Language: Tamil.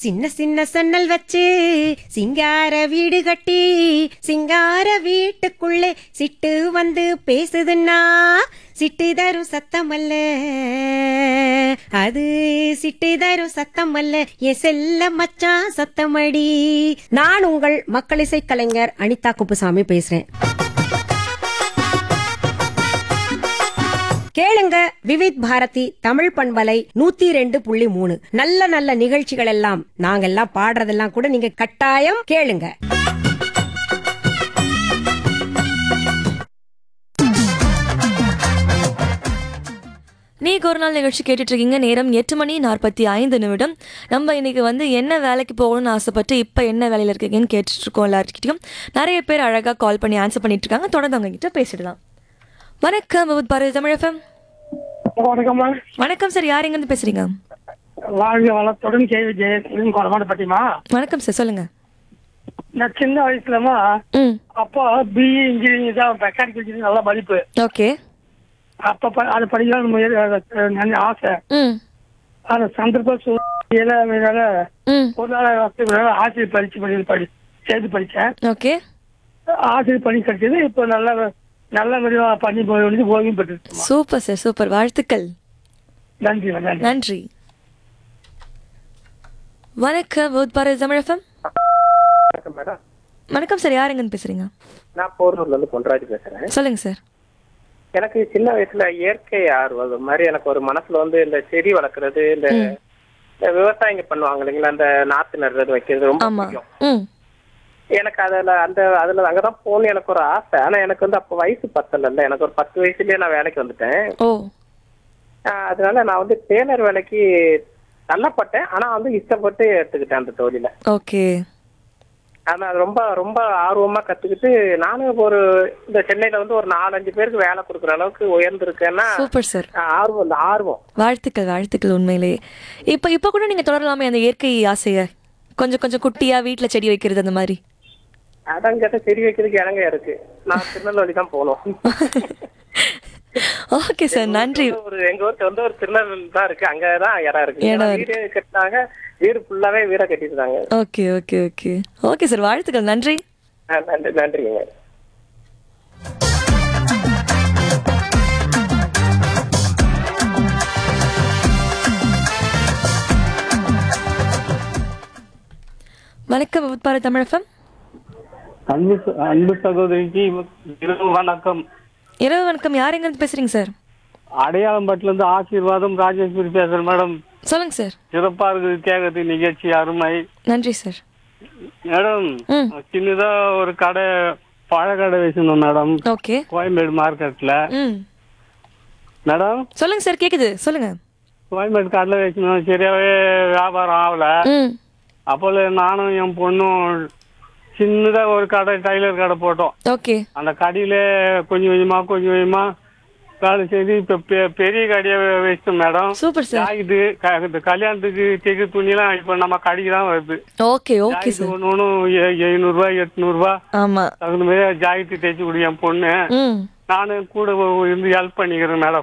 சின்ன சின்ன சன்னல் வச்சு சிங்கார வீடு கட்டி சிங்கார வீட்டுக்குள்ளே சிட்டு வந்து பேசுதுன்னா சிட்டு தரும் சத்தம் அல்ல அது சிட்டு தரும் சத்தம் அல்ல என் செல்ல மச்சான் சத்தமடி நான் உங்கள் மக்களிசை கலைஞர் அனிதா குப்புசாமி பேசுறேன் கேளுங்க விவித் பாரதி தமிழ் பண்பலை நூத்தி ரெண்டு புள்ளி மூணு நல்ல நல்ல நிகழ்ச்சிகள் எல்லாம் நாங்கெல்லாம் பாடுறதெல்லாம் கூட நீங்க கட்டாயம் கேளுங்க நீக்கு ஒரு நாள் நிகழ்ச்சி கேட்டுட்டு இருக்கீங்க நேரம் எட்டு மணி நாற்பத்தி ஐந்து நிமிடம் நம்ம இன்னைக்கு வந்து என்ன வேலைக்கு போகணும்னு ஆசைப்பட்டு இப்போ என்ன வேலையில் இருக்கீங்கன்னு கேட்டுட்டு இருக்கோம் எல்லாருக்கிட்டையும் நிறைய பேர் அழகாக கால் பண்ணி ஆன்சர் பண்ணிட்டு இருக்காங்க தொடர்ந்து அவங்க கிட்ட பேசிடலாம் வணக்கம் விபத் பாரதி தமிழ் FM. வணக்கம்மா வணக்கம் சார் யார் எங்கேருந்து பேசுறீங்க வாழ்க வளத்துடன் கேள்வி ஜெயசீலன் கொடமாட்டப்பட்டிமா வணக்கம் சார் சொல்லுங்க நான் சின்ன வயசுலமா ம் அப்போ பிஇ இன்ஜினியரிங் தான் மெக்கானிக்கல் இன்ஜினியரிங் நல்ல படிப்பு ஓகே அப்ப ப- அது படிக்கலாம் முயற்சி அஹ் நல்ல ஆசை ம் அந்த சந்தர்ப்ப சூழ்நிலை ம் பொருளாதார வசதிகளால ஆசிரியர் பரீட்சை பண்ணி படி சேர்த்து படித்தேன் ஓகே ஆசிரியர் பணி கிடைச்சது இப்போ நல்ல நல்ல முறையா பண்ணி போய் வந்து ஓய்வும் பெற்று சூப்பர் சார் சூப்பர் வாழ்த்துக்கள் நன்றி நன்றி நன்றி வணக்கம் விபத் பாரதி தமிழ் FM. வணக்கம் மேடம் வணக்கம் சார் யார் எங்கேருந்து பேசுறீங்க நான் போரூர்ல இருந்து பொன்ராஜ் பேசுறேன் சொல்லுங்க சார் எனக்கு சின்ன வயசுல இயற்கை ஆர்வம் அது மாதிரி எனக்கு ஒரு மனசுல வந்து இந்த செடி வளர்க்கறது இந்த இந்த விவசாயிங்க பண்ணுவாங்க இல்லைங்களா அந்த நாத்து நடுறது வைக்கிறது ரொம்ப ஆமா பிடிக்கும் ம் எனக்கு அதுல அந்த அதுல அங்கதான் போகணும் எனக்கு ஒரு ஆசை ஆனா எனக்கு வந்து அப்ப வயசு பத்தல எனக்கு ஒரு பத்து வயசுலயே நான் வேலைக்கு வந்துட்டேன் ஓ ஆஹ் அதனால நான் வந்து டெய்லர் வேலைக்கு தள்ளப்பட்டேன் ஆனா வந்து இஷ்டப்பட்டு எடுத்துக்கிட்டேன் அந்த தொழில ஓகே ஆனா அது ரொம்ப ரொம்ப ஆர்வமா கத்துக்கிட்டு நானும் ஒரு இந்த சென்னையில வந்து ஒரு நாலஞ்சு பேருக்கு வேலை கொடுக்குற அளவுக்கு உயர்ந்திருக்கேன்னா சூப்பர் சார் ஆஹ் ஆர்வம் இந்த ஆர்வம் வாழ்த்துக்கள் வாழ்த்துக்கள் உண்மையிலேயே இப்போ இப்போ கூட நீங்கள் தொடரலாமே அந்த இயற்கை ஆசையை கொஞ்சம் கொஞ்சம் குட்டியா வீட்டில் செடி வைக்கிறது அந்த மாதிரி அதான் கேட்ட செடி வைக்கிறதுக்கு இடங்க இருக்கு நான் திருநெல்வேலி தான் போகணும் ஓகே சார் நன்றி ஒரு எங்க ஊருக்கு வந்து ஒரு திருநெல்வேலி தான் இருக்கு அங்கதான் இடம் இருக்கு இடம் ஏன்னா வீடு கட்டினாங்க வீடு ஃபுல்லாவே வீட கட்டிருந்தாங்க okay okay okay okay sir வாழ்த்துக்கள் நன்றி ஆஹ் நன்றி நன்றிங்க வணக்கம் விபத் பாரதி தமிழ் FM. அன்பு ச- அன்பு சகோதரிக்கு இரவு வணக்கம் இரவு வணக்கம் யார் எங்கேருந்து பேசுறீங்க சார் அடையாளம்பட்டில இருந்து ஆசீர்வாதம் ராஜேஸ்வரி பேசுறேன் மேடம் சொல்லுங்க சார் சிறப்பா இருக்குது கேட்கறது நிகழ்ச்சி அருமை நன்றி சார் மேடம் ம். சின்னதா ஒரு கடை பழக்கடை வச்சிருந்தோம் மேடம் ஓகே கோயம்பேடு மார்க்கெட்ல ம் மேடம் சொல்லுங்க சார் கேக்குது சொல்லுங்க கோயம்பேடு கடையில் வச்சிருந்தோம் சரியாவே வியாபாரம் ஆகல ம் அப்போல நானும் என் பொண்ணும் சின்னதா ஒரு கடை டைலர் கடை போட்டோம் ஓகே அந்த கடையில கொஞ்சம் கொஞ்சமா கொஞ்சம் கொஞ்சமா வேலை செய்து இப்ப பெ- பெரிய கடையை வச்சிட்டோம் மேடம் சூப்பர் சார் ஜாக்கெட்டு க- இந்த கல்யாணத்துக்கு தைக்க துணியெல்லாம் இப்ப நம்ம கடைக்கு தான் வருது ஓகே ஓகே ஜாக்கெட்டு சார் ஒன்று ஒன்றும் எழுநூறுபா எட்நூறுபா ஆமா தகுந்த மாதிரி ஜாக்கெட்டு தைச்சு கொடு என் பொண்ணு ம் நானும் கூட இருந்து ஹெல்ப் பண்ணிக்கிறேன் மேடம்